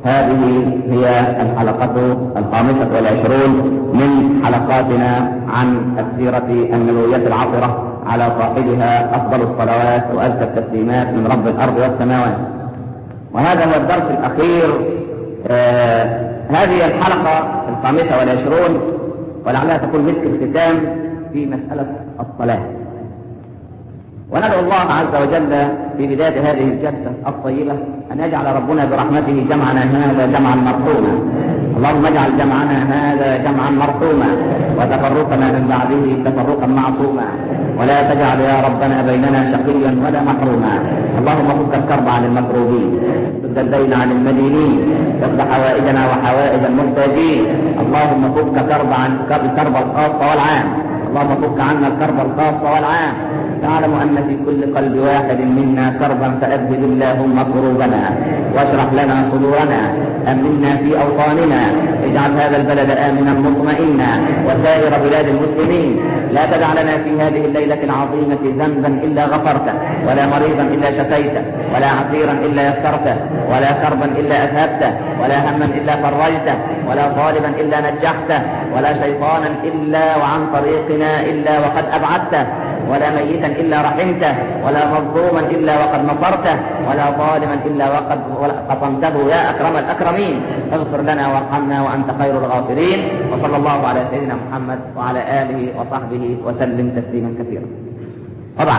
هذه هي الحلقة الخامسة والعشرون من حلقاتنا عن السيرة النبوية العطرة على صاحبها أفضل الصلوات وأزكى التسليمات من رب الأرض والسماوات وهذا هو الدرس الأخير آه هذه الحلقة الخامسة والعشرون ولعلها تكون مسك الختام في مسألة الصلاة وندعو الله عز وجل في بداية هذه الجلسة الطيبة أن يجعل ربنا برحمته جمعنا هذا جمعا مرحوما اللهم اجعل جمعنا هذا جمعا مرحوما وتفرقنا من بعده تفرقا معصوما ولا تجعل يا ربنا بيننا شقيا ولا محروما اللهم فك الكرب عن المكروبين سد الدين عن المدينين واقض حوائجنا وحوائج المحتاجين اللهم فك كرب عن الكرب الخاص والعام اللهم فك عنا الكرب الخاص والعام تعلم أن في كل قلب واحد منا كربا فأذهب اللهم كروبنا واشرح لنا صدورنا أمنا في أوطاننا اجعل هذا البلد آمنا مطمئنا وسائر بلاد المسلمين لا تدع لنا في هذه الليلة العظيمة ذنبا إلا غفرته ولا مريضا إلا شفيته ولا عسيرا إلا يسرته ولا كربا إلا أذهبته ولا هما إلا فرجته ولا طالبا إلا نجحته ولا شيطانا إلا وعن طريقنا إلا وقد أبعدته ولا ميتا إلا رحمته ولا مظلوما إلا وقد نصرته ولا ظالما إلا وقد قطمته يا أكرم الأكرمين اغفر لنا وارحمنا وأنت خير الغافرين وصلى الله على سيدنا محمد وعلى آله وصحبه وسلم تسليما كثيرا طبعا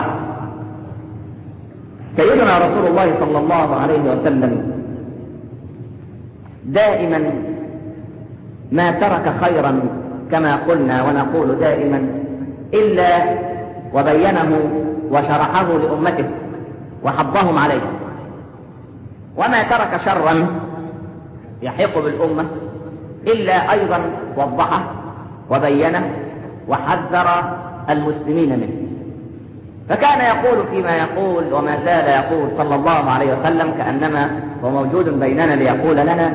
سيدنا رسول الله صلى الله عليه وسلم دائما ما ترك خيرا كما قلنا ونقول دائما إلا وبينه وشرحه لأمته وحضهم عليه وما ترك شرا يحيق بالأمة إلا أيضا وضحه وبينه وحذر المسلمين منه فكان يقول فيما يقول وما زال يقول صلى الله عليه وسلم كأنما هو موجود بيننا ليقول لنا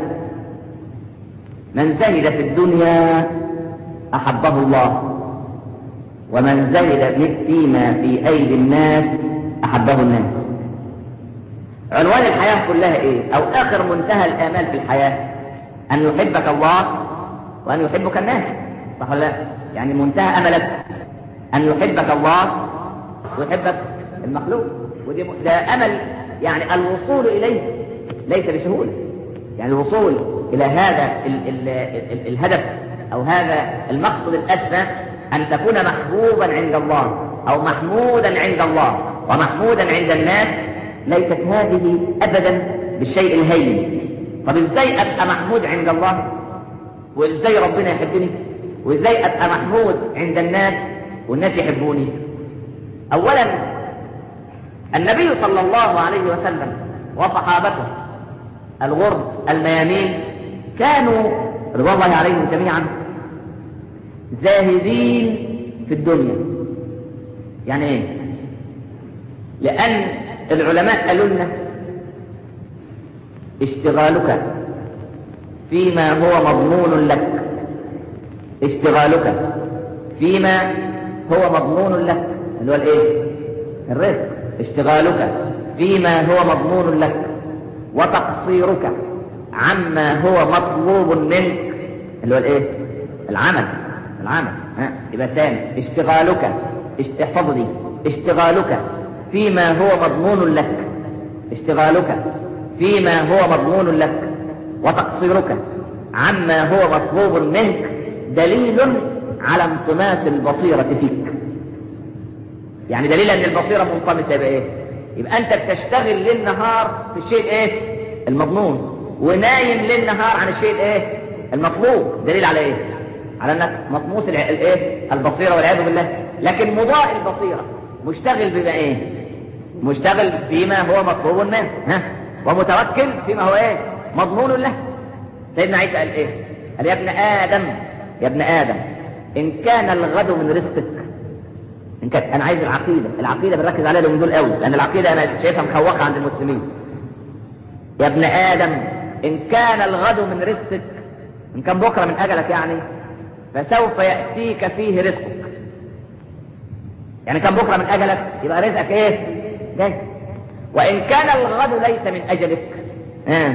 من زهد في الدنيا أحبه الله ومن زهد فيما في أيدي الناس أحبه الناس عنوان الحياة كلها إيه أو آخر منتهى الآمال في الحياة أن يحبك الله وأن يحبك الناس صح ولا يعني منتهى أملك أن يحبك الله ويحبك المخلوق ودي ده أمل يعني الوصول إليه ليس بسهولة يعني الوصول إلى هذا ال ال ال الهدف أو هذا المقصد الأسمى أن تكون محبوبا عند الله أو محمودا عند الله ومحمودا عند الناس ليست هذه أبدا بالشيء الهين طب ازاي أبقى محمود عند الله وازاي ربنا يحبني وازاي أبقى محمود عند الناس والناس يحبوني أولا النبي صلى الله عليه وسلم وصحابته الغر الميامين كانوا رضوان الله عليهم جميعا زاهدين في الدنيا يعني ايه لان العلماء قالوا لنا اشتغالك فيما هو مضمون لك اشتغالك فيما هو مضمون لك اللي هو الايه الرزق اشتغالك فيما هو مضمون لك وتقصيرك عما هو مطلوب منك اللي هو الايه العمل العمل ها يبقى ثاني اشتغالك احفظوا دي اشتغالك فيما هو مضمون لك اشتغالك فيما هو مضمون لك وتقصيرك عما هو مطلوب منك دليل على انطماس البصيرة فيك يعني دليل ان البصيرة منطمسة يبقى ايه يبقى انت بتشتغل ليل نهار في الشيء ايه المضمون ونايم ليل نهار عن الشيء الايه المطلوب دليل على ايه على انك مطموس الايه البصيره والعياذ بالله لكن مضاء البصيره مشتغل بما ايه مشتغل فيما هو مطلوب منه ها ومتوكل فيما هو ايه مضمون له سيدنا عيسى قال ايه قال يا ابن ادم يا ابن ادم ان كان الغد من رزقك ان كان انا عايز العقيده العقيده بنركز عليها من دول قوي لان العقيده انا شايفها مخوقه عند المسلمين يا ابن ادم ان كان الغد من رزقك ان كان بكره من اجلك يعني فسوف يأتيك فيه رزقك يعني كان بكرة من أجلك يبقى رزقك إيه جاي وإن كان الغد ليس من أجلك آه.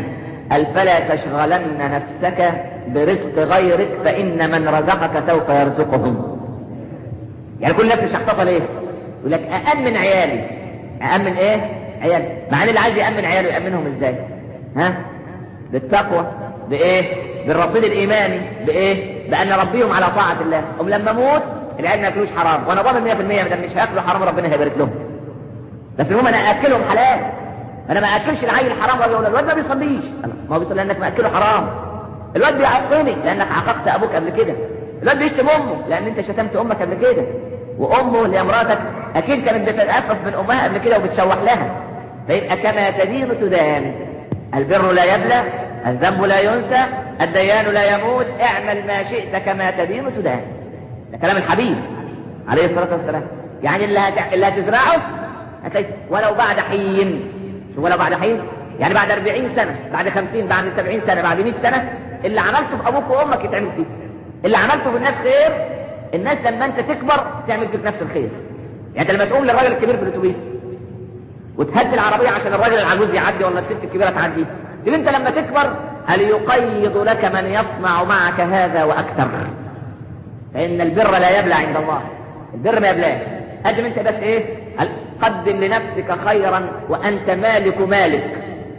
قال فلا تشغلن نفسك برزق غيرك فإن من رزقك سوف يرزقهم يعني كل نفس شحططة ليه يقول لك أأمن عيالي أأمن إيه عيالي مع أن اللي عايز يأمن عياله يأمنهم إزاي ها بالتقوى بإيه بالرصيد الإيماني بإيه بأن ربيهم على طاعة الله هم لما موت العيال ما ياكلوش حرام وأنا ضامن 100% ما مش هياكلوا حرام ربنا هيبارك لهم بس المهم أنا أكلهم حلال أنا ما أكلش العيل حرام ولا يقول الواد ما بيصليش ما هو بيصلي لأنك مأكله حرام الواد بيعقني لأنك عاقبت أبوك قبل كده الواد بيشتم أمه لأن أنت شتمت أمك قبل كده وأمه اللي مراتك أكيد كانت بتتأسف من أمها قبل كده وبتشوح لها فيبقى كما تدين تدان البر لا يبلى الذنب لا ينسى الديان لا يموت اعمل ما شئت كما تدين تدان ده كلام الحبيب عليه الصلاة والسلام يعني اللي, هت... اللي هتزرعه هتلاقي ولو بعد حين شو ولو بعد حين يعني بعد 40 سنة بعد 50 بعد 70 سنة بعد 100 سنة اللي عملته بأبوك وأمك يتعمل فيك اللي عملته بالناس خير الناس لما انت تكبر تعمل فيك نفس الخير يعني انت لما تقوم للراجل الكبير في الاتوبيس وتهدي العربية عشان الراجل العجوز يعدي ولا الست الكبيرة تعدي تقول انت لما تكبر هل يقيض لك من يصنع معك هذا واكثر فان البر لا يبلى عند الله البر ما يبلاش قدم انت بس ايه قدم لنفسك خيرا وانت مالك مالك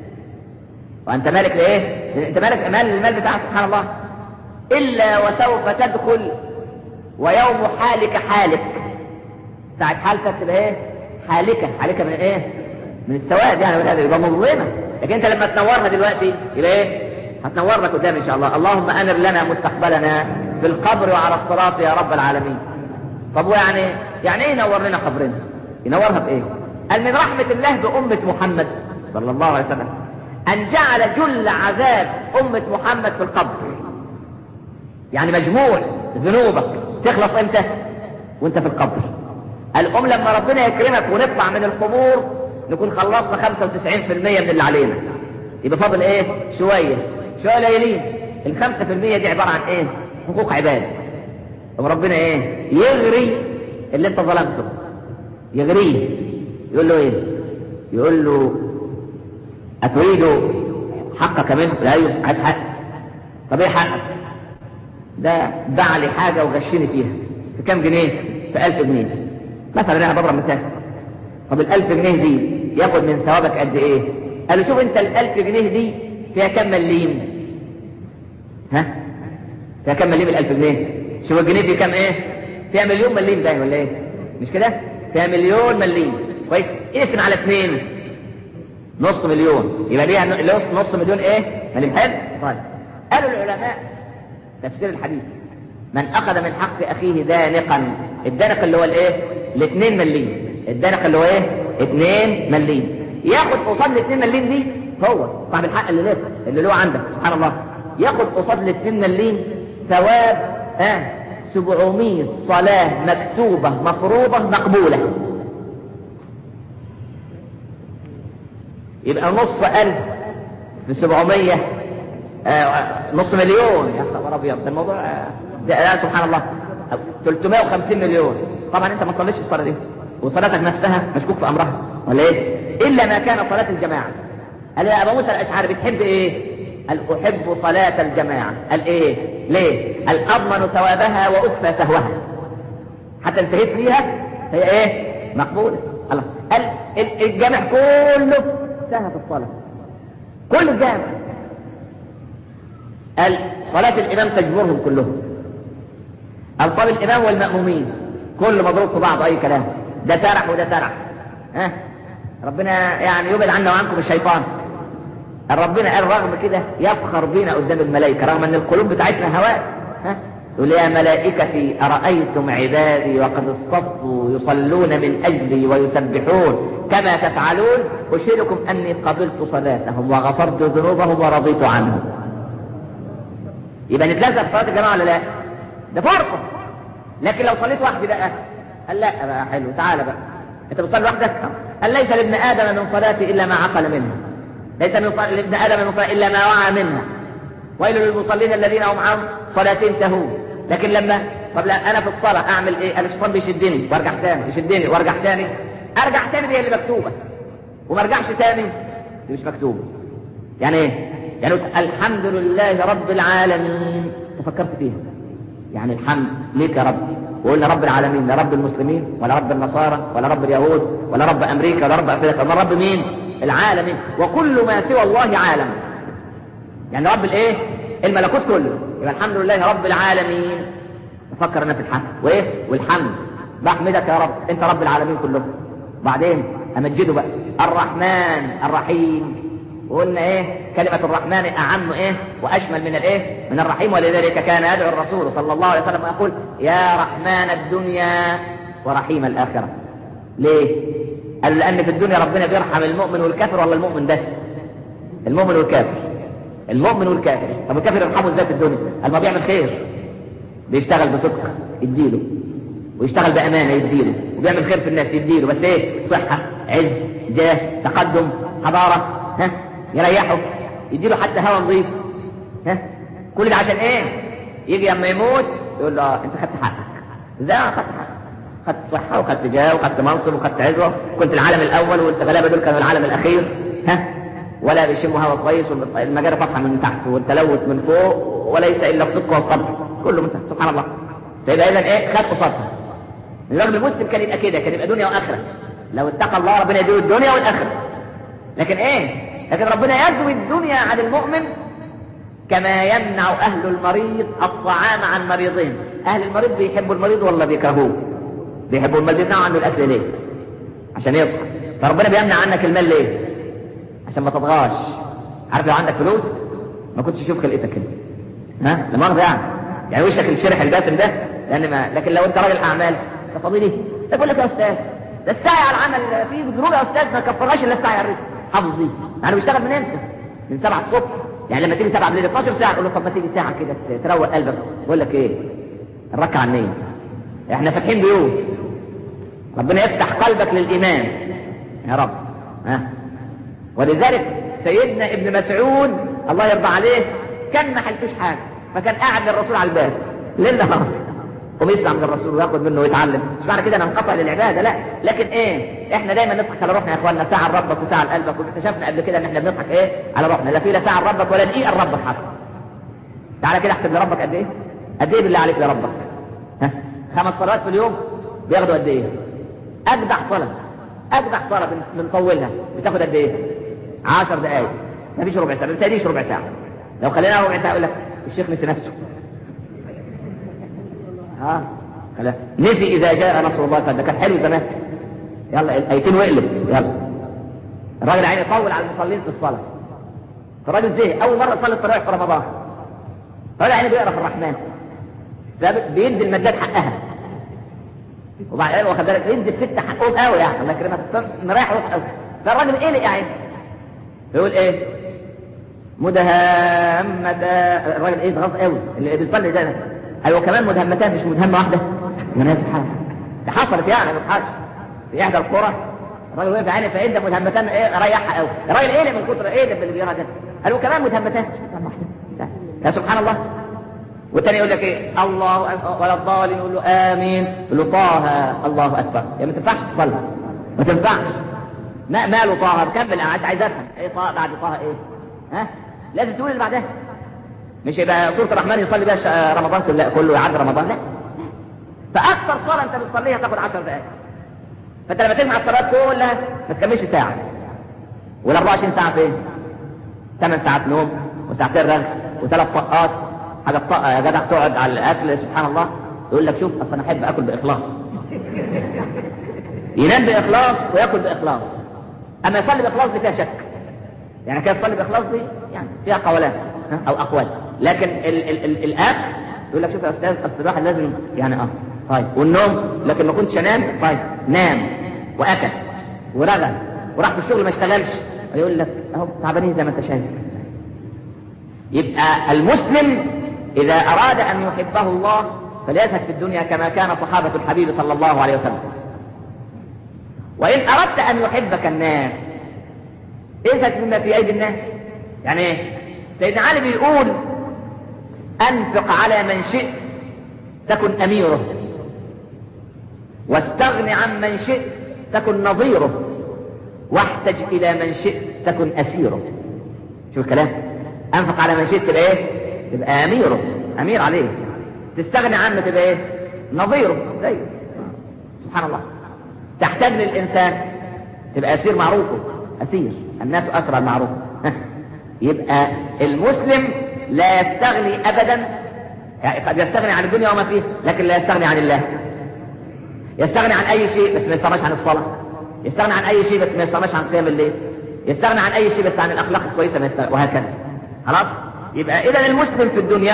وانت مالك لايه انت مالك مال المال بتاعك سبحان الله الا وسوف تدخل ويوم حالك حالك ساعة حالتك تبقى ايه حالكة حالكة من ايه من السواد يعني من هذا يبقى مظلمة لكن انت لما تنورها دلوقتي يبقى ايه هتنور لك قدام ان شاء الله اللهم انر لنا مستقبلنا في القبر وعلى الصراط يا رب العالمين طب ويعني يعني ايه ينور لنا قبرنا ينورها بايه قال من رحمة الله بأمة محمد صلى الله عليه وسلم أن جعل جل عذاب أمة محمد في القبر يعني مجموع ذنوبك تخلص امتى وانت في القبر الأم لما ربنا يكرمك ونطلع من القبور نكون خلصنا 95% من اللي علينا يبقى فاضل ايه شوية شوية قليلين ال 5% دي عبارة عن ايه حقوق عباد ربنا ايه يغري اللي انت ظلمته يغريه يقول له ايه يقول له اتريد حقك منه لا ايوه عايز حق طب ايه حقك ده باع لي حاجه وغشني فيها في كام جنيه في 1000 جنيه مثلا انا بضرب مثال طب ال 1000 جنيه دي ياخد من ثوابك قد ايه قال له شوف انت ال 1000 جنيه دي فيها كام مليم ها فيها كام مليم ال 1000 جنيه شوف الجنيه فيه كام ايه فيها مليون مليم ده ولا ايه مش كده فيها مليون مليم كويس اقسم على اثنين نص مليون يبقى ليها نص مليون ايه مليم حلو طيب قالوا العلماء تفسير الحديث من اخذ من حق اخيه دانقا الدانق اللي هو الايه الاثنين مليم الدانق اللي هو ايه اثنين مليم ياخد قصاد الاثنين مليم دي هو صاحب الحق اللي ليه اللي له عندك سبحان الله ياخد قصاد الاثنين مليم ثواب ها 700 صلاة مكتوبة مفروضة مقبولة يبقى نص ألف في 700 آه نص مليون يا خبر أبيض ده الموضوع آه ده سبحان الله 350 مليون طبعا أنت ما صليتش الصلاة دي وصلاتك نفسها مشكوك في أمرها ولا إيه؟ إلا ما كان صلاة الجماعة قال يا أبا موسى الأشعري بتحب إيه؟ قال أحب صلاة الجماعة قال إيه؟ ليه؟ قال أضمن ثوابها وأكفى سهوها حتى انتهيت فيها هي إيه؟ مقبولة الله قال الجامع كله سهى في الصلاة كل الجامع قال صلاة الإمام تجبرهم كلهم قال طب الإمام والمأمومين كل مضروب في بعض أي كلام ده سرح وده سرح ها ربنا يعني يبعد عنا وعنكم الشيطان ربنا قال رغم كده يفخر بينا قدام الملائكة رغم ان القلوب بتاعتنا هواء ها يقول يا ملائكتي أرأيتم عبادي وقد اصطفوا يصلون من أجلي ويسبحون كما تفعلون أشهدكم أني قبلت صلاتهم وغفرت ذنوبهم ورضيت عنهم يبقى نتلزق في صلاة الجماعة ولا لا؟ ده فرصة لكن لو صليت وحدي بقى قال لا بقى حلو تعالى بقى انت بتصلي وحدك قال ليس لابن آدم من صلاتي إلا ما عقل منها ليس من لابن ادم من صلاة الا ما وعى منها ويل للمصلين الذين هم عن صلاتهم سهون لكن لما طب لا انا في الصلاه اعمل ايه؟ انا الشيطان بيشدني وارجع تاني يشدني وارجع تاني ارجع تاني دي اللي مكتوبه وما ارجعش تاني دي مش مكتوبه يعني ايه؟ يعني الحمد لله رب العالمين تفكرت فيها يعني الحمد ليك يا رب وقلنا رب العالمين لا رب المسلمين ولا رب النصارى ولا رب اليهود ولا رب امريكا ولا رب افريقيا ولا رب مين العالمين وكل ما سوى الله عالم يعني رب الايه الملكوت كله يبقى الحمد لله رب العالمين نفكر انا في الحمد وايه والحمد بحمدك يا رب انت رب العالمين كلهم بعدين امجده بقى الرحمن الرحيم وقلنا ايه كلمة الرحمن اعم ايه واشمل من الايه من الرحيم ولذلك كان يدعو الرسول صلى الله عليه وسلم ويقول يا رحمن الدنيا ورحيم الاخرة ليه قال لان في الدنيا ربنا بيرحم المؤمن والكافر ولا المؤمن بس المؤمن والكافر المؤمن والكافر طب الكافر يرحمه ازاي في الدنيا قال ما بيعمل خير بيشتغل بصدق يديله ويشتغل بامانه يديله وبيعمل خير في الناس يديله بس ايه صحه عز جاه تقدم حضاره ها يريحه يديله حتى هوا نظيف ها كل ده عشان ايه يجي اما يموت يقول له آه، انت خدت حقك ازاي خدت حقك خدت صحة وخدت جاه وخدت منصب وخدت عزوة كنت العالم الأول والغلابة دول كانوا العالم الأخير ها ولا بيشموا هوا كويس والمجارة فاتحة من تحت والتلوث من فوق وليس إلا الصدق والصبر كله من تحت سبحان الله فيبقى إذا إيه خد قصادها الراجل المسلم كان يبقى كده كان يبقى دنيا وآخرة لو اتقى الله ربنا يديله الدنيا والآخرة لكن إيه لكن ربنا يزوي الدنيا عن المؤمن كما يمنع أهل المريض الطعام عن مريضهم أهل المريض بيحبوا المريض ولا بيكرهوه بيحبوا المال بيمنعوا عنه الأكل ليه عشان يصحى فربنا بيمنع عنك المال ليه عشان ما تطغاش عارف لو عندك فلوس ما كنتش تشوف خلقتك كده ها لا مؤاخذة يعني يعني وشك الشرح الباسم ده لان ما لكن لو انت راجل اعمال انت فاضي ليه؟ يقول لك يا استاذ ده السعي على العمل فيه ذنوب يا استاذ ما كفرناش الا السعي على الرزق حافظ دي يعني بيشتغل من امتى؟ من 7 الصبح يعني لما تيجي 7 بالليل 12 ساعه تقول له طب ما تيجي ساعه كده تروق قلبك يقول لك ايه؟ الركعه النيه احنا فاتحين بيوت ربنا يفتح قلبك للايمان يا رب ها ولذلك سيدنا ابن مسعود الله يرضى عليه كان ما حلفوش حاجه فكان قاعد للرسول على الباب ليل نهار وبيسمع من الرسول وياخد منه ويتعلم مش معنى كده ننقطع للعباده لا لكن ايه احنا دايما نضحك على روحنا يا اخواننا ساعه لربك وساعه لقلبك واكتشفنا قبل كده ان احنا بنضحك ايه على روحنا لا في لا ساعه لربك ولا دقيقه لربك حتى تعالى كده احسب لربك قد ايه قد ايه بالله عليك لربك ها خمس صلوات في اليوم بياخدوا قد ايه اجدع صلاه اجدع صلاه بنطولها بتاخد قد ايه 10 دقائق ما فيش ربع ساعه ما بتديش ربع ساعه لو خلينا ربع ساعه يقول لك الشيخ نسي نفسه ها خلاص نسي اذا جاء نصر الله فده كان حلو زمان يلا الايتين واقلب يلا الراجل عيني يطول على المصلين في الصلاه فالراجل زهق اول مره صلي التراويح في رمضان الراجل عيني بيقرا في الرحمن بيدي المادات حقها وبعدين واخد بالك يدي الست حقهم قوي يعني الله يكرمك مريح روح قوي فالراجل قلق يا عيني يقول ايه مدهمتان الراجل ايه ضغط قوي اللي بيصلي ده ايوه كمان مدهمتان مش مدهمه واحده يا سبحان الله ده حصلت يعني ما تضحكش في احدى القرى الراجل وقف عيني فإدى مدهمتان ايه ريحها قوي الراجل ايه من كتر ايه ده اللي بيقرا ده قالوا كمان مدهمتان يا سبحان الله والتاني يقول لك ايه الله ولا الضالين يقول له امين يقول له طه الله اكبر يعني ما تنفعش تصلي ما تنفعش ما ماله طه بكمل انا عايز افهم ايه طه بعد طه ايه ها لازم تقول اللي بعدها مش يبقى سوره الرحمن يصلي بها رمضان كله كله يعدي رمضان لا فاكثر صلاه انت بتصليها تاخد 10 دقائق فانت لما تجمع الصلاه كلها ما تكملش ساعه وال 24 ساعه فين 8 ساعات نوم وساعتين رغي وثلاث طقات حاجه طاقه يا جدع تقعد على الاكل سبحان الله يقول لك شوف اصل انا احب اكل باخلاص ينام باخلاص وياكل باخلاص اما يصلي باخلاص دي فيها شك يعني كان يصلي باخلاص دي يعني فيها قولان او اقوال لكن ال ال ال الاكل يقول لك شوف يا استاذ اصل الواحد لازم يعني اه طيب والنوم لكن ما كنتش انام طيب نام واكل ورغى وراح في الشغل ما اشتغلش يقول لك اهو تعبانين زي ما انت شايف يبقى المسلم اذا اراد ان يحبه الله فليزهد في الدنيا كما كان صحابه الحبيب صلى الله عليه وسلم وان اردت ان يحبك الناس ازهد مما في ايدي الناس يعني ايه سيدنا علي بيقول انفق على من شئت تكن اميره واستغن عن من شئت تكن نظيره واحتج الى من شئت تكن اسيره شوف الكلام انفق على من شئت تبقى ايه تبقى اميره امير عليه تستغني عنه تبقى ايه نظيره زيه سبحان الله تحتاج للانسان تبقى اسير معروفه اسير الناس اسرى المعروف يبقى المسلم لا يستغني ابدا يعني قد يستغني عن الدنيا وما فيها لكن لا يستغني عن الله يستغني عن اي شيء بس ما يستغناش عن الصلاه يستغني عن اي شيء بس ما يستغناش عن قيام الليل يستغني عن اي شيء بس عن الاخلاق الكويسه ما يستغني وهكذا خلاص يبقى اذا المسلم في الدنيا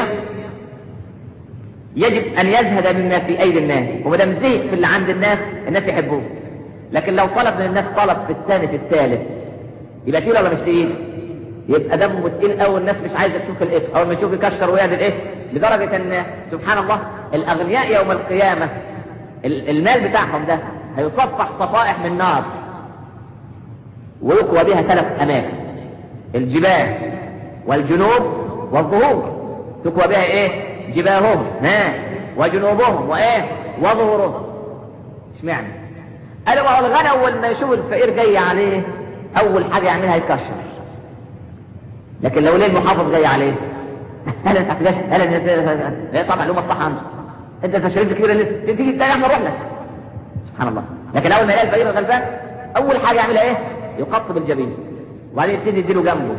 يجب ان يزهد مما في ايدي الناس وما دام زهد في اللي عند الناس الناس يحبوه لكن لو طلب من الناس طلب في الثاني في الثالث يبقى تقيل ولا مش تقيل يبقى دمه تقيل قوي الناس مش عايزه تشوف الاثم اول ما يشوف يكشر ويعمل ايه لدرجه ان سبحان الله الاغنياء يوم القيامه المال بتاعهم ده هيصفح صفائح من نار ويقوى بها ثلاث اماكن الجبال والجنوب والظهور تقوى بها ايه جباههم ها وجنوبهم وايه وظهورهم اشمعنى قالوا ما هو الغنى اول ما يشوف الفقير جاي عليه اول حاجه يعملها يكشر لكن لو ليه المحافظ جاي عليه هل انت هتجاش هل انت طبعا له مصلحه عنده انت تشريف كبير اللي تيجي تاني احنا نروح لك سبحان الله لكن اول ما يلاقي الفقير الغلبان اول حاجه يعملها ايه يقطب الجبين وبعدين يبتدي يديله جنبه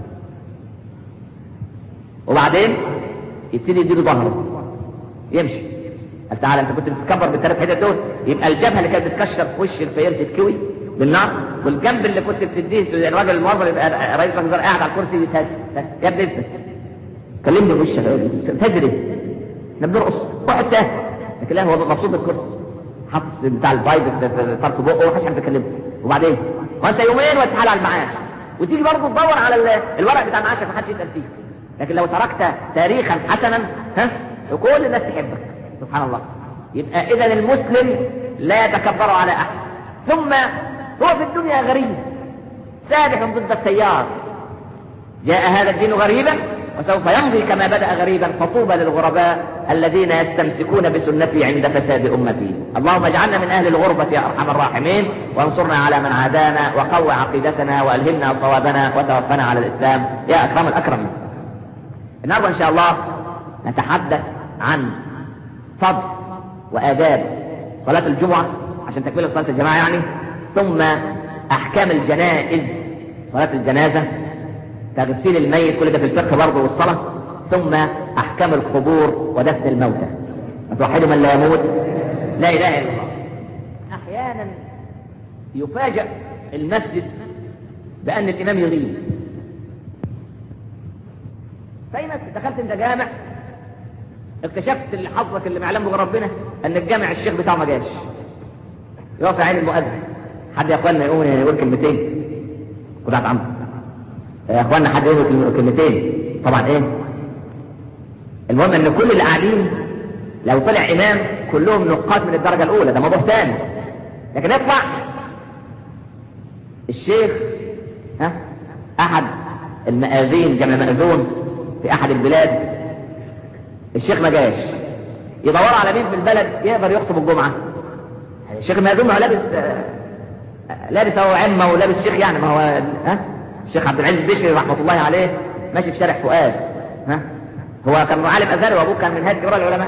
وبعدين يبتدي يديله ظهره يمشي قال تعالى انت كنت بتتكبر بالثلاث حتت دول يبقى الجبهه اللي كانت بتكشر في وش الفقير تتكوي بالنار والجنب اللي كنت بتديه الراجل الموظف يبقى رئيس الوزراء قاعد على الكرسي يتهز يا ابني اثبت كلمني وشك تجري احنا بنرقص واحد سهل لكن لا هو مبسوط بالكرسي حاطط بتاع البايب في طرف بقه ومحدش حد يكلمه وبعدين وانت يومين وتحال على المعاش وتيجي برضه تدور على الورق بتاع معاشك محدش يسال فيه لكن لو تركت تاريخا حسنا ها كل الناس تحبك سبحان الله يبقى اذا المسلم لا يتكبر على احد ثم هو في الدنيا غريب سابح ضد التيار جاء هذا الدين غريبا وسوف يمضي كما بدأ غريبا فطوبى للغرباء الذين يستمسكون بسنتي عند فساد أمتي اللهم اجعلنا من أهل الغربة يا أرحم الراحمين وانصرنا على من عادانا وقوى عقيدتنا وألهمنا صوابنا وتوفنا على الإسلام يا أكرم الأكرم النهارده إن شاء الله نتحدث عن فضل وآداب صلاة الجمعة عشان تكملة صلاة الجماعة يعني ثم أحكام الجنائز صلاة الجنازة تغسيل الميت كل ده في الفقه برضه والصلاة ثم أحكام القبور ودفن الموتى توحدوا من لا يموت لا إله إلا الله أحيانا يفاجأ المسجد بأن الإمام يغيب زي ما دخلت انت جامع اكتشفت اللي حظك اللي معلم به ربنا ان الجامع الشيخ بتاعه ما جاش يقف عين المؤذن حد يا اخوانا يقوم يقول كلمتين خد عمرو يا اخوانا حد يقول كلمتين طبعا ايه المهم ان كل اللي قاعدين لو طلع امام كلهم نقاط من الدرجه الاولى ده موضوع ثاني لكن يطلع الشيخ ها احد المآذين جمع مأذون في احد البلاد الشيخ ما جاش يدوروا على مين في البلد يقدر يخطب الجمعه الشيخ المأذون ما هو لابس لابس هو عمه ولابس شيخ يعني ما هو ها الشيخ عبد العزيز البشري رحمه الله عليه ماشي في شارع فؤاد ها هو كان معلم ازهري وابوه كان من هاد كبار العلماء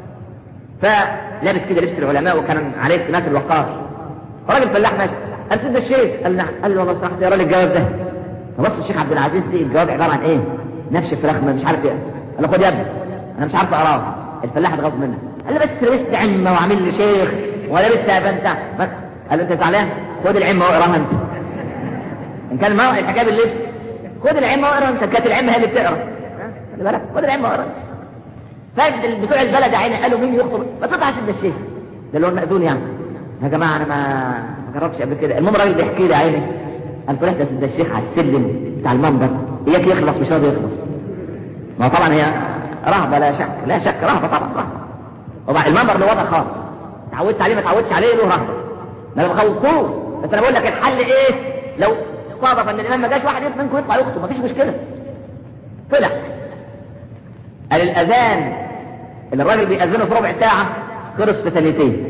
فلابس كده لبس العلماء وكان عليه سمات الوقار راجل فلاح ماشي قال سيدنا الشيخ قال نعم قال له والله صراحه يا راجل الجواب ده فبص الشيخ عبد العزيز دي الجواب عباره عن ايه؟ نفس فراخ مش عارف ايه قال له خد يا ابني انا مش عارف اقراه الفلاح اتغاظ منه قال له بس لبست عمه وعامل لي شيخ ولبست يا بنت قال له انت زعلان خد العمه واقراها انت ان كان ما الحكايه باللبس خد العمه واقرا انت كانت العمه هي اللي بتقرا خلي بالك خد العمه واقرا فبتوع البلد عيني قالوا مين يخطب ما تطلع سيدنا الشيخ ده اللي هو المأذون يعني يا جماعه انا ما ما جربتش قبل كده المهم الراجل بيحكي لي عيني قال طلعت يا سيدنا الشيخ على السلم بتاع المنبر اياك يخلص مش راضي يخلص ما طبعا هي رهبه لا شك لا شك رهبه طبعا رهبه وبعد المنبر له وضع خاص اتعودت عليه ما اتعودتش عليه له رهبه ما انا بخوفوه بس انا بقول لك الحل ايه لو صادف ان الامام ما جاش واحد منكم يطلع يخطب مفيش مشكله طلع قال الاذان اللي الراجل بيأذنه في ربع ساعه خلص في ثانيتين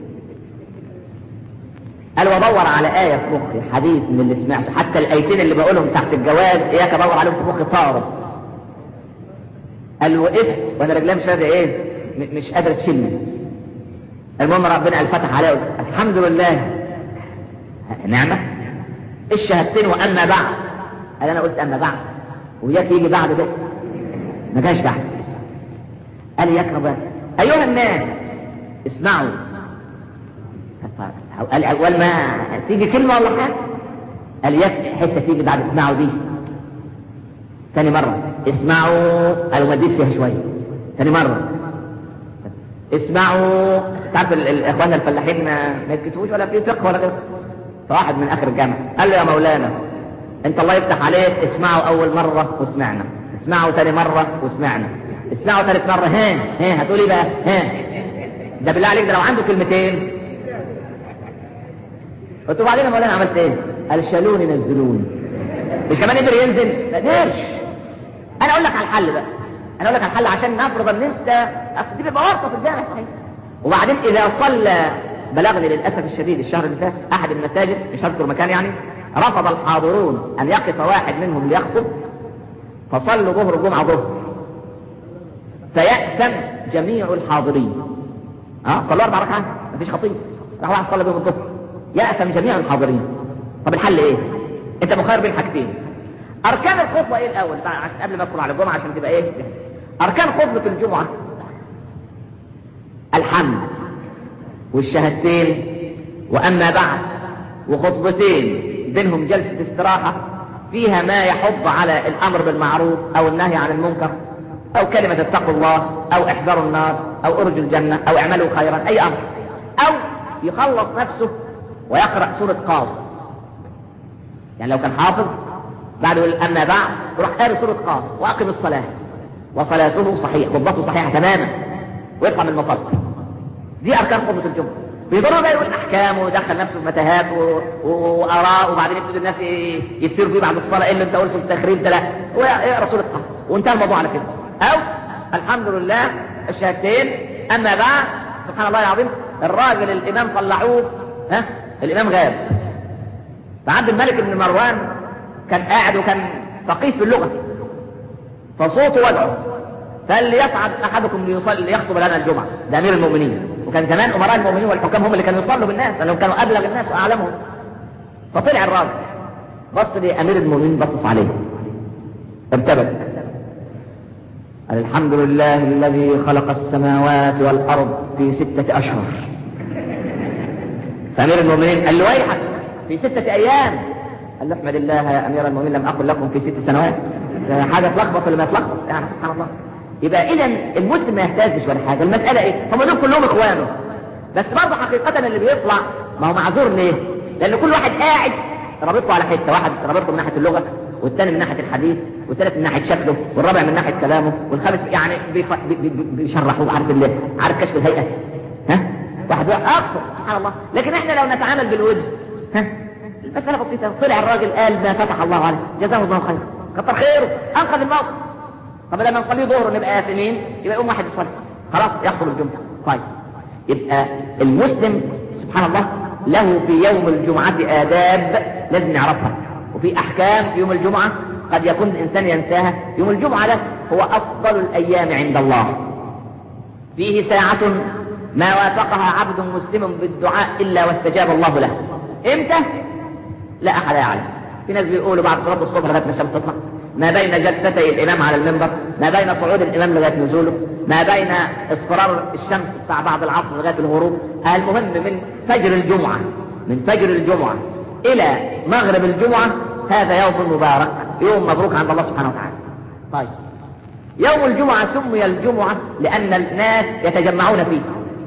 قال وادور على آية في مخي حديث من اللي سمعته حتى الآيتين اللي بقولهم تحت الجواز إياك أدور عليهم في مخي طارد قال وقفت وانا رجلي مش قادر ايه م- مش قادر تشيلني المهم ربنا قال فتح عليه الحمد لله نعمة الشهادتين واما بعد قال انا قلت اما بعد وياك يجي بعد ده ما جاش بعد قال يكرم ايها الناس اسمعوا قال اول ما تيجي كلمه ولا حاجه قال يك حته تيجي بعد اسمعوا دي ثاني مره اسمعوا قالوا مديت فيها شويه ثاني مره اسمعوا تعرف ال- ال- اخواننا الفلاحين ما ما يتكسفوش ولا في فقه ولا غيره فواحد من اخر الجامع قال له يا مولانا انت الله يفتح عليك اسمعوا اول مره وسمعنا اسمعوا ثاني مره وسمعنا اسمعوا ثالث مره ها ها هتقول ايه بقى ها ده بالله عليك ده لو عنده كلمتين قلت له بعدين يا مولانا عملت ايه قال شالوني نزلوني مش كمان قدر ينزل ما قدرش انا اقول لك على الحل بقى انا اقول لك على الحل عشان نفرض ان انت اصل دي بيبقى ورطه في الجامع صحيح وبعدين اذا صلى بلغني للاسف الشديد الشهر اللي فات احد المساجد مش هذكر مكان يعني رفض الحاضرون ان يقف واحد منهم ليخطب فصلوا ظهر الجمعه ظهر فيأتم جميع الحاضرين اه صلوا اربع ركعات مفيش خطيب راح واحد صلى بهم الظهر يأتم جميع الحاضرين طب الحل ايه انت مخير بين حاجتين اركان الخطبه ايه الاول بقى عشان قبل ما ادخل على الجمعه عشان تبقى ايه اركان خطبه الجمعه الحمد والشهادتين واما بعد وخطبتين بينهم جلسه استراحه فيها ما يحض على الامر بالمعروف او النهي عن المنكر او كلمه اتقوا الله او احذروا النار او ارجوا الجنه او اعملوا خيرا اي امر او يخلص نفسه ويقرا سوره قاف يعني لو كان حافظ بعد يقول اما بعد يروح قاري سوره قاف واقم الصلاه وصلاته صحيح خطبته صحيحه تماما ويطلع من المطلب دي اركان خطبه الجمعه بيضروا بقى يقول احكام ويدخل نفسه في متاهات و... و... واراء وبعدين يبتدي الناس ي- يفتروا فيه بعد الصلاه ايه اللي انت قلته في التخريب ده لا هو يقرا سوره قاف وانتهى الموضوع على كده او الحمد لله الشهادتين اما بعد سبحان الله العظيم الراجل الامام طلعوه ها الامام غاب فعبد الملك بن مروان كان قاعد وكان فقيه في اللغة فصوته وجعه فقال ليصعد احدكم ليصلي ليخطب لنا الجمعة ده امير المؤمنين وكان زمان امراء المؤمنين والحكام هم اللي كانوا يصلوا بالناس لانهم كانوا ابلغ الناس واعلمهم فطلع الراجل بص لامير المؤمنين بصص عليه ارتبك قال الحمد لله الذي خلق السماوات والارض في ستة اشهر فامير المؤمنين قال له ويحك في ستة ايام قال له احمد الله يا امير المؤمنين لم اقل لكم في ست سنوات ده حاجه تلخبط ولا ما تلخبط يعني سبحان الله يبقى اذا المسلم ما يهتزش ولا حاجه المساله ايه هم دول كلهم اخوانه بس برضه حقيقه اللي بيطلع ما هو معذور ليه لان كل واحد قاعد رابطه على حته واحد رابطه من ناحيه اللغه والثاني من ناحيه الحديث والثالث من ناحيه شكله والرابع من ناحيه كلامه والخامس يعني بيف- بي- بي- بي- بيشرحوه عارف اللي عارف كشف الهيئه ها واحد بقى اقصر سبحان الله لكن احنا لو نتعامل بالود ها المسألة بسيطة طلع الراجل قال ما فتح الله عليه جزاه الله خير كتر خيره أنقذ الموقف طب لما نصلي ظهر نبقى آثمين يبقى يقوم واحد يصلي خلاص يخطب الجمعة طيب يبقى المسلم سبحان الله له في يوم الجمعة آداب لازم نعرفها وفي أحكام في يوم الجمعة قد يكون الإنسان ينساها يوم الجمعة ده هو أفضل الأيام عند الله فيه ساعة ما وافقها عبد مسلم بالدعاء إلا واستجاب الله له إمتى؟ لا أحد يعلم في ناس بيقولوا بعد صلاة الصبح لغاية ما الشمس تطلع ما بين جلستي الإمام على المنبر ما بين صعود الإمام لغاية نزوله ما بين اصفرار الشمس بتاع بعد العصر لغاية الغروب المهم من فجر الجمعة من فجر الجمعة إلى مغرب الجمعة هذا يوم مبارك يوم مبروك عند الله سبحانه وتعالى طيب يوم الجمعة سمي الجمعة لأن الناس يتجمعون فيه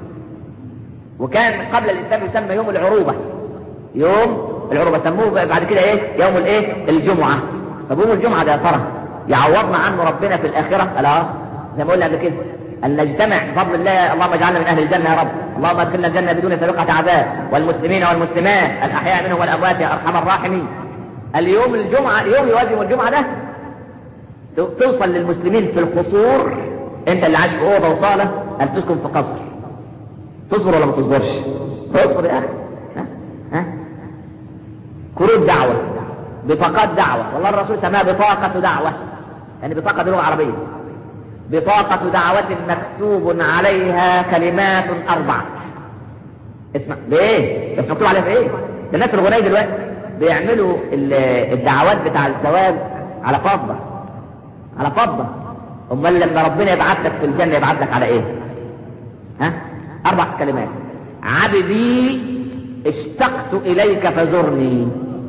وكان قبل الإسلام يسمى يوم العروبة يوم العروبة سموه بعد كده ايه يوم الايه الجمعة طب يوم الجمعة ده يا ترى يعوضنا عنه ربنا في الآخرة قال اه زي ما قلنا قبل كده أن نجتمع بفضل الله اللهم اجعلنا من أهل الجنة يا رب اللهم ادخلنا الجنة بدون سابقة عذاب والمسلمين والمسلمات الأحياء منهم والأموات يا أرحم الراحمين اليوم الجمعة يوم يوازي يوم الجمعة ده توصل للمسلمين في القصور انت اللي عايش في اوضه وصاله ان تسكن في قصر تصبر ولا ما تصبرش تصبر يا اخي ها ها كروت دعوه بطاقات دعوه والله الرسول سماها بطاقه دعوه يعني بطاقه دي لغه عربيه بطاقة دعوة مكتوب عليها كلمات أربع اسمع ليه؟ بس مكتوب عليها في ايه؟ ده الناس الغنية دلوقتي بيعملوا الدعوات بتاع الزواج على فضة على فضة امال لما ربنا يبعث لك في الجنة يبعث لك على ايه؟ ها؟ أربع كلمات عبدي اشتقت إليك فزرني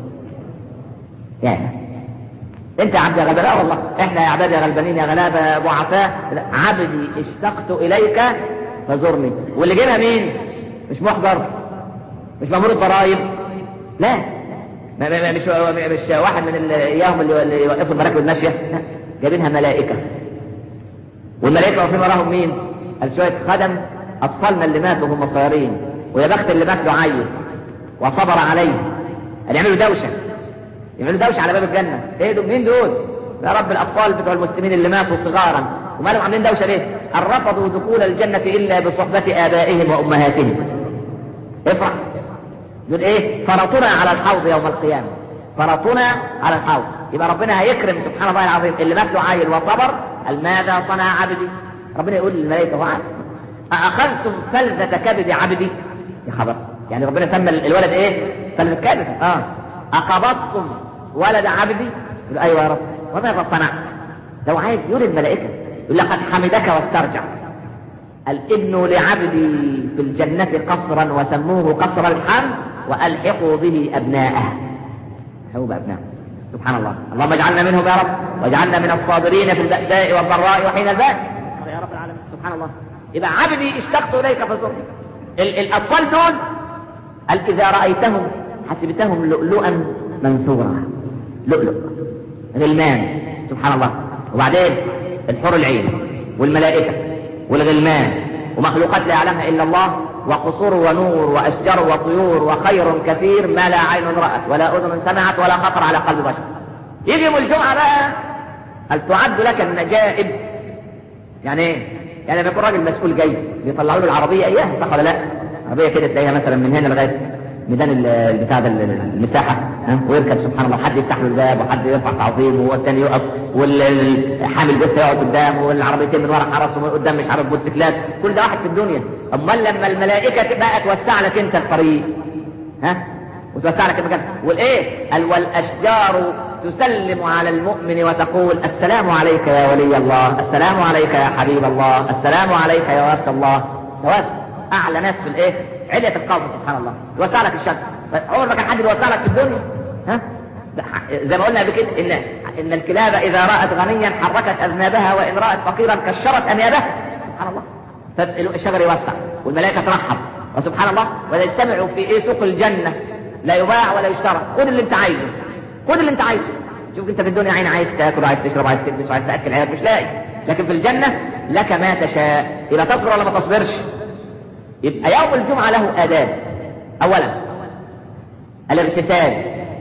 يعني انت يا عبد يا غلبان والله احنا يا عباد يا غلبانين يا غلابة ضعفاء عبدي اشتقت اليك فزرني واللي جيبها مين مش محضر مش مأمور الضرائب لا ما ما مش مش واحد من اياهم اللي يوقفوا المراكب الماشيه جايبينها ملائكه والملائكه واقفين وراهم مين؟ قال شويه خدم اطفالنا اللي ماتوا وهم صغيرين ويا بخت اللي مات له عيل وصبر عليه قال يعملوا دوشه يعملوا دوشه على باب الجنه ايه دول مين دول؟ يا رب الاطفال بتوع المسلمين اللي ماتوا صغارا ومالهم عاملين دوشه ليه؟ ان رفضوا دخول الجنه الا بصحبه ابائهم وامهاتهم افرح يقول ايه فرطنا على الحوض يوم القيامة فرطنا على الحوض يبقى ربنا هيكرم سبحان الله العظيم اللي مات له عيل وصبر قال ماذا صنع عبدي ربنا يقول للملائكة وعد أأخذتم فلذة كبد عبدي يا خبر يعني ربنا سمى الولد ايه فلذة كبد اه أقبضتم ولد عبدي يقول ايوه يا رب وماذا صنعت لو عايز يقول الملائكة يقول لقد حمدك واسترجع الابن لعبدي في الجنة قصرا وسموه قصر الحمد وألحقوا به أبناءه هو بأبناء سبحان الله اللهم اجعلنا منهم يا رب واجعلنا من الصابرين في البأساء والضراء وحين البأس يا رب العالمين سبحان الله يبقى عبدي اشتقت إليك فزرني الأطفال دول قال إذا رأيتهم حسبتهم لؤلؤا منثورا لؤلؤ غلمان سبحان الله وبعدين الحور العين والملائكة والغلمان ومخلوقات لا يعلمها إلا الله وقصور ونور وأشجار وطيور وخير كثير ما لا عين رأت ولا أذن سمعت ولا خطر على قلب بشر يجي يوم الجمعة بقى هل تعد لك النجائب يعني ايه؟ يعني لما يكون راجل مسؤول جاي بيطلعوا له العربية اياه صح ولا لا؟ عربية كده تلاقيها مثلا من هنا لغاية ميدان البتاع ده المساحة ها ويركب سبحان الله حد يفتح له الباب وحد يرفع تعظيم والثاني يقف والحامل بس يقعد قدام والعربيتين من ورا حرس ومن قدام مش عارف موتوسيكلات كل ده واحد في الدنيا امال لما الملائكة بقى توسع لك انت الطريق ها وتوسع لك المكان والايه قال والاشجار تسلم على المؤمن وتقول السلام عليك يا ولي الله السلام عليك يا حبيب الله السلام عليك يا وفد الله وفد اعلى ناس في الايه علية القوم سبحان الله يوسع لك الشمس عمر ما كان حد يوسع لك في الدنيا ها زي ما قلنا قبل كده ان ان الكلاب اذا رأت غنيا حركت اذنابها وان رأت فقيرا كشرت انيابها سبحان الله فالشجر يوسع والملائكة ترحب وسبحان الله ويجتمعوا في ايه سوق الجنة لا يباع ولا يشترى خد اللي انت عايزه خد اللي انت عايزه شوف انت في الدنيا عين عايز تاكل وعايز تشرب وعايز تلبس وعايز تاكل عيالك مش لاقي لكن في الجنة لك ما تشاء يبقى تصبر ولا ما تصبرش يبقى يوم الجمعة له آداب أولا الاغتسال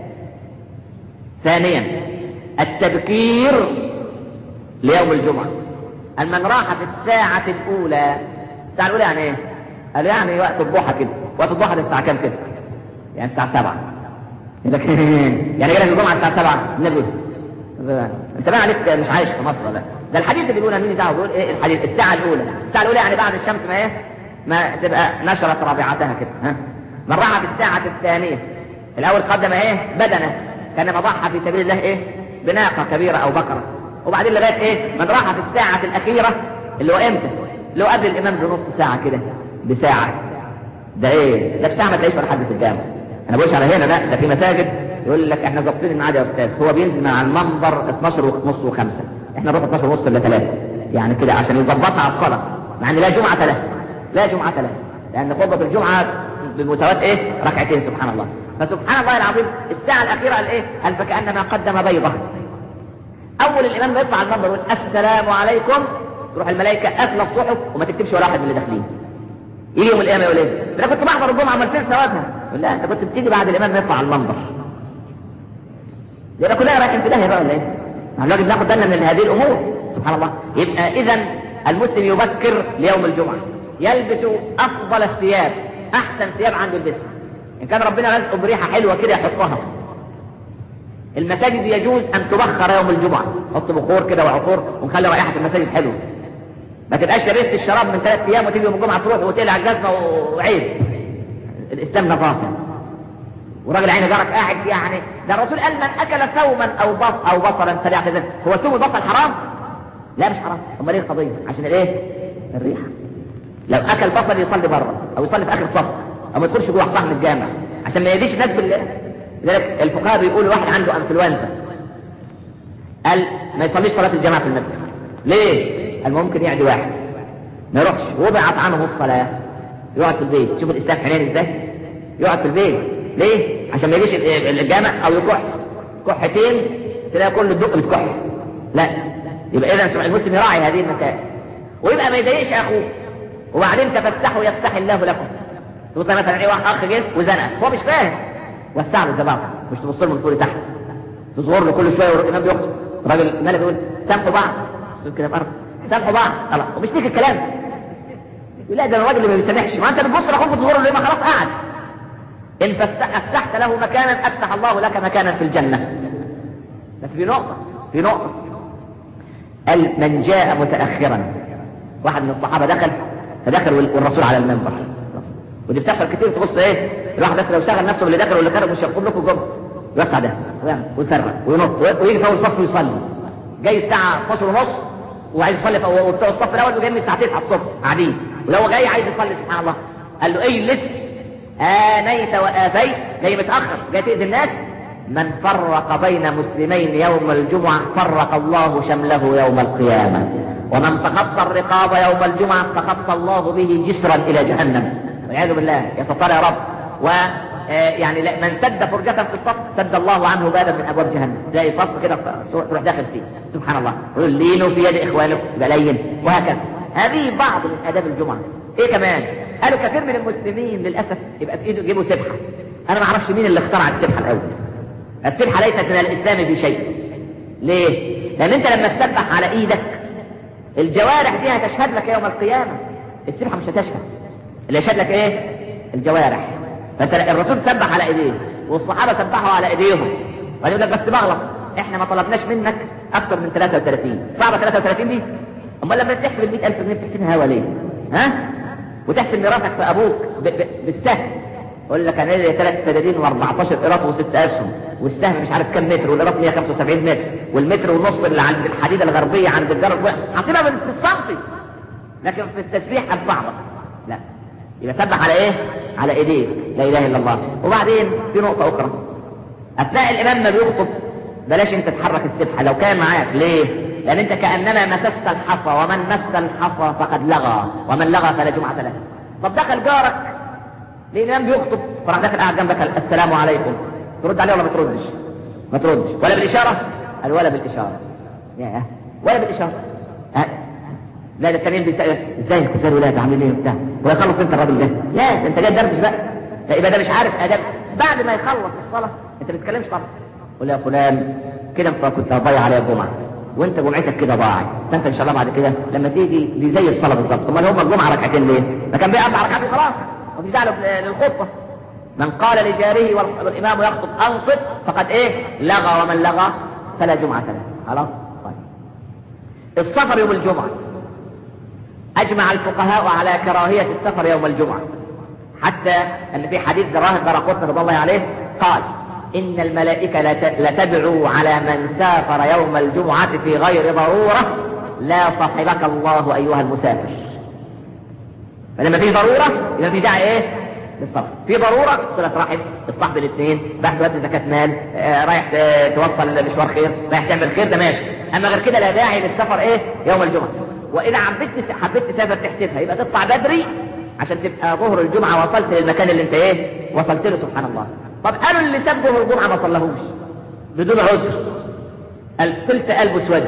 ثانيا التبكير ليوم الجمعة أن من راح في الساعة الأولى الساعة الأولى يعني إيه؟ قال يعني وقت الضحى كده وقت الضحى ده الساعة كام كده؟ يعني الساعة 7 لكن يعني جالك الجمعة الساعة 7 النبي انت بقى عليك مش عايش في مصر ولا ده الحديث اللي بيقول مين دعوه بيقول ايه الحديث الساعة الأولى الساعة الأولى يعني بعد الشمس ما ايه؟ ما تبقى نشرت رابعتها كده ها من راح في الساعة الثانية الأول قدم ايه بدنه كان ضحى في سبيل الله ايه بناقة كبيرة أو بقرة وبعدين لغاية ايه من راح في الساعة الأخيرة اللي هو امتى اللي هو قبل الإمام بنص ساعة كده بساعة ده ايه ده بساعة ما تلاقيش ولا حد في الجامع أنا بقولش على هنا لا ده في مساجد يقول لك احنا ظابطين الميعاد يا أستاذ هو بينزل مع المنبر 12 ونص و5 احنا نروح 12 ونص إلا 3 يعني كده عشان يظبطها على الصلاة مع ان لا جمعة له لا جمعة له لأن خطبة الجمعة بمساواة ايه ركعتين سبحان الله فسبحان الله العظيم الساعة الأخيرة قال ايه قال فكأنما قدم بيضة أول الإمام ما يطلع على المنبر يقول السلام عليكم تروح الملائكة قافلة الصحف وما تكتبش ولا واحد من اللي داخلين يجي يوم القيامة يقول ايه انا كنت بحضر الجمعة امال فين ثوابها يقول لا انت كنت بتيجي بعد الإمام ما يطلع على المنبر يبقى كلنا رايحين في داهية بقى ولا ايه الراجل بناخد بالنا من هذه الأمور سبحان الله يبقى إذا المسلم يبكر ليوم الجمعة يلبس أفضل الثياب أحسن ثياب عنده يلبسها إن كان ربنا رزقه بريحة حلوة كده يحطها المساجد يجوز أن تبخر يوم الجمعة حط بخور كده وعطور ونخلي رائحة المساجد حلوة ما تبقاش لبست الشراب من ثلاث ايام وتيجي يوم الجمعه تروح وتقلع الجزمه وعيب الاسلام نظافه وراجل عيني جارك قاعد يعني ده الرسول قال من اكل ثوما او بص او بصلا فليعتذر هو ثوم البصل حرام؟ لا مش حرام امال ايه القضيه؟ عشان الايه؟ الريحه لو اكل بصل يصلي بره او يصلي في اخر الصف او ما يدخلش جوه صحن الجامع عشان ما يديش الناس بالله لذلك الفقهاء بيقولوا واحد عنده انفلونزا قال ما يصليش صلاه الجماعه في المسجد ليه؟ قال ممكن يعدي واحد ما يروحش وضعت عنه الصلاه يقعد في البيت شوف الاسلام حنين ازاي يقعد في البيت ليه؟ عشان ما يجيش الجامع او يكح كحتين تلاقي كل الدق بتكح لا يبقى اذا المسلم يراعي هذه المكان ويبقى ما يضايقش اخوه وبعدين تفسحوا يفسح الله لكم تبص مثلا ايه واحد اخ جه وزنق هو مش فاهم وسع له الزباطه مش تبص له من فوق لتحت تصغر له كل شويه والامام بيخطب الراجل مالك يقول سامحوا بعض كده في ارض سامحوا بعض خلاص ومش ليك الكلام لا ده الراجل اللي ما بيسامحش ما انت بتبص لاخوك بتصغر له ليه ما خلاص قعد ان افسحت له مكانا افسح الله لك مكانا في الجنه بس في نقطه في نقطه قال من جاء متاخرا واحد من الصحابه دخل فدخل والرسول على المنبر ودي بتحصل كتير تبص ايه الواحد بس لو شغل نفسه باللي دخل واللي خرج مش هيخطب لكم الجمعه يوسع ده ويفرق وينط ويجي في اول صف ويصلي جاي الساعه 12 ونص وعايز يصلي وبتوع الصف الاول وجاي من الساعه 9 الصبح قاعدين ولو جاي عايز يصلي سبحان الله قال له ايه لسه آنيت وآفيت جاي متأخر جاي تأذي الناس من فرق بين مسلمين يوم الجمعة فرق الله شمله يوم القيامة ومن تخطى الرقاب يوم الجمعة تخطى الله به جسرا إلى جهنم والعياذ بالله يا ستار يا رب و يعني من سد فرجة في الصف سد الله عنه بابا من ابواب جهنم تلاقي صف كده تروح داخل فيه سبحان الله يقول لينوا في يد اخوانكم بلين وهكذا هذه بعض من اداب الجمعه ايه كمان قالوا كثير من المسلمين للاسف يبقى في ايده يجيبوا سبحه انا ما اعرفش مين اللي اخترع السبحه الاول السبحه ليست من الاسلام في شيء ليه لان انت لما تسبح على ايدك الجوارح دي هتشهد لك يوم القيامه السبحه مش هتشهد اللي يشهد لك ايه الجوارح فانت الرسول سبح على ايديه والصحابه سبحوا على ايديهم وقال لك بس بغلط احنا ما طلبناش منك اكثر من 33 صعبه 33 دي امال لما تحسب ال 100000 جنيه بتحسبها هوا ليه ها وتحسب ميراثك في ابوك ب... ب... بالسهم يقول لك انا لي ثلاث سدادين و14 قراط وست اسهم والسهم مش عارف كم متر والقراط 175 متر والمتر ونص اللي عند الحديده الغربيه عند الجار حاطينها في السنتي لكن في التسبيح كان صعبه لا يبقى سبح على ايه على ايديك لا اله الا الله وبعدين في نقطه اخرى اثناء الامام ما بيخطب بلاش انت تحرك السبحه لو كان معاك ليه لان انت كانما مسست الحصى ومن مس الحصى فقد لغى ومن لغى فلا جمعه له طب دخل جارك ليه الامام بيخطب فراح داخل قاعد جنبك السلام عليكم ترد عليه ولا ما تردش ما تردش ولا بالاشاره قال ولا بالاشاره يا ولا بالاشاره أه. لا ده التانيين بيسأل ازيك ازاي الولاد عاملين ايه وبتاع ويخلص انت الراجل ده لا ده انت جاي تدردش بقى لا يبقى ده مش عارف اداب بعد ما يخلص الصلاه انت ما بتتكلمش طبعا قول يا فلان كده انت كنت هتضيع عليا الجمعه وانت جمعتك كده ضاعت فانت ان شاء الله بعد كده لما تيجي دي زي الصلاه بالظبط امال هم الجمعه ركعتين ليه؟ ده كان بيقطع ركعتين خلاص مفيش داعي للخطبه من قال لجاره والامام يخطب انصت فقد ايه؟ لغى ومن لغى فلا جمعه له خلاص طيب السفر يوم الجمعه أجمع الفقهاء على كراهية السفر يوم الجمعة حتى أن في حديث دراه الدرقطن رضي الله عليه قال إن الملائكة لتدعو على من سافر يوم الجمعة في غير ضرورة لا صحبك الله أيها المسافر فلما في ضرورة يبقى في داعي إيه؟ للسفر في ضرورة صلة رحم الصحب الاثنين رايح تودي زكاة مال آه رايح توصل مشوار خير رايح تعمل خير ده ماشي أما غير كده لا داعي للسفر إيه؟ يوم الجمعة واذا حبيت حبيت تسافر تحسبها يبقى تطلع بدري عشان تبقى ظهر الجمعه وصلت للمكان اللي انت ايه وصلت له سبحان الله طب قالوا اللي ساب ظهر الجمعه ما صلهوش بدون عذر التلت قلبه اسود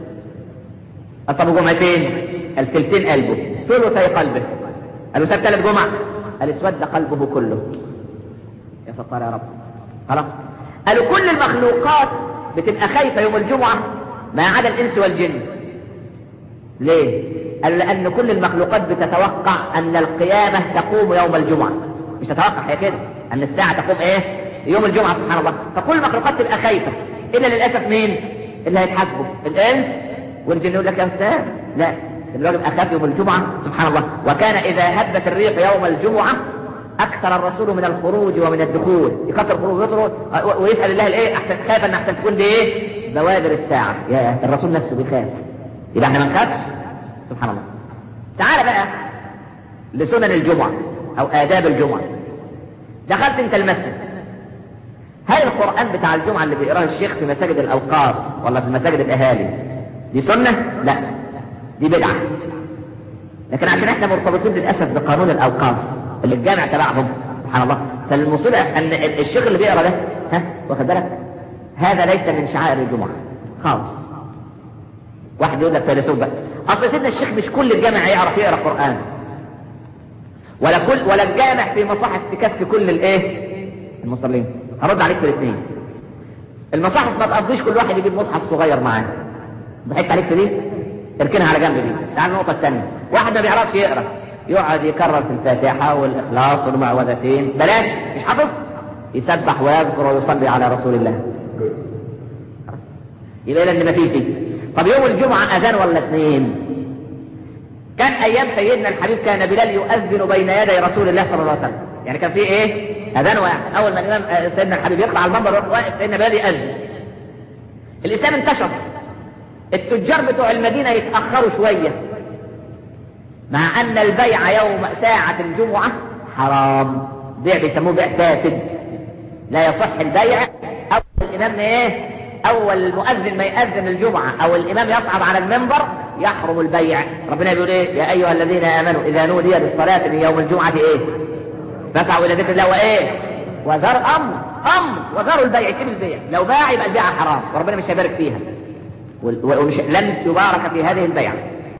طب جمعتين التلتين قلبه ثلثي قلبه قالوا ساب ثلاث جمع الاسود قلبه كله يا ستار يا رب خلاص قالوا كل المخلوقات بتبقى خايفه يوم الجمعه ما عدا الانس والجن ليه؟ قال لأن كل المخلوقات بتتوقع أن القيامة تقوم يوم الجمعة مش تتوقع هي كده أن الساعة تقوم إيه؟ يوم الجمعة سبحان الله فكل المخلوقات تبقى خايفة إلا للأسف مين؟ اللي هيتحاسبوا الإنس والجن يقول لك يا أستاذ لا الواجب اخف يوم الجمعه سبحان الله وكان اذا هبت الريح يوم الجمعه اكثر الرسول من الخروج ومن الدخول يكثر الخروج ويطرد ويسال الله الايه احسن خايف ان احسن تكون دي ايه بوادر الساعه يا الرسول نفسه بيخاف يبقى احنا ما نخافش سبحان الله تعال بقى لسنن الجمعه او آداب الجمعة دخلت انت المسجد هل القرآن بتاع الجمعة اللي بيقراه الشيخ في مساجد الأوقاف ولا في مساجد الأهالي دي سنة؟ لا دي بدعة لكن عشان احنا مرتبطين للأسف بقانون الأوقاف اللي الجامع تبعهم سبحان الله فالمصيبة أن الشيخ اللي بيقرا ده ها واخد بالك هذا ليس من شعائر الجمعة خالص واحد يقول لك فيلسوف بقى أصل سيدنا الشيخ مش كل الجامع يعرف يقرا قرآن ولا كل ولا الجامع في مصاحف تكفي كل الايه المصلين هرد عليك في الاثنين المصاحف ما تقضيش كل واحد يجيب مصحف صغير معاه ضحكت عليك في دي اركنها على جنب دي تعال النقطه الثانيه واحد ما بيعرفش يقرا يقعد يكرر في الفاتحه والاخلاص والمعوذتين بلاش مش حافظ يسبح ويذكر ويصلي على رسول الله يبقى لان ما فيش دي طب يوم الجمعه اذان ولا اثنين كان ايام سيدنا الحبيب كان بلال يؤذن بين يدي رسول الله صلى الله عليه وسلم يعني كان في ايه اذان واحد اول ما الامام سيدنا الحبيب يطلع على المنبر واقف سيدنا بلال يؤذن الاسلام انتشر التجار بتوع المدينه يتاخروا شويه مع ان البيع يوم ساعه الجمعه حرام بيع بيسموه بيع فاسد لا يصح البيع اول الامام ايه اول المؤذن ما يأذن الجمعه او الامام يصعد على المنبر يحرم البيع ربنا بيقول ايه يا ايها الذين امنوا اذا نودي للصلاة من يوم الجمعة ايه فاسعوا الى ذكر الله وايه وذر امر امر وذروا البيع سيب البيع لو باع يبقى البيع حرام وربنا مش هيبارك فيها ومش لن تبارك في هذه البيعة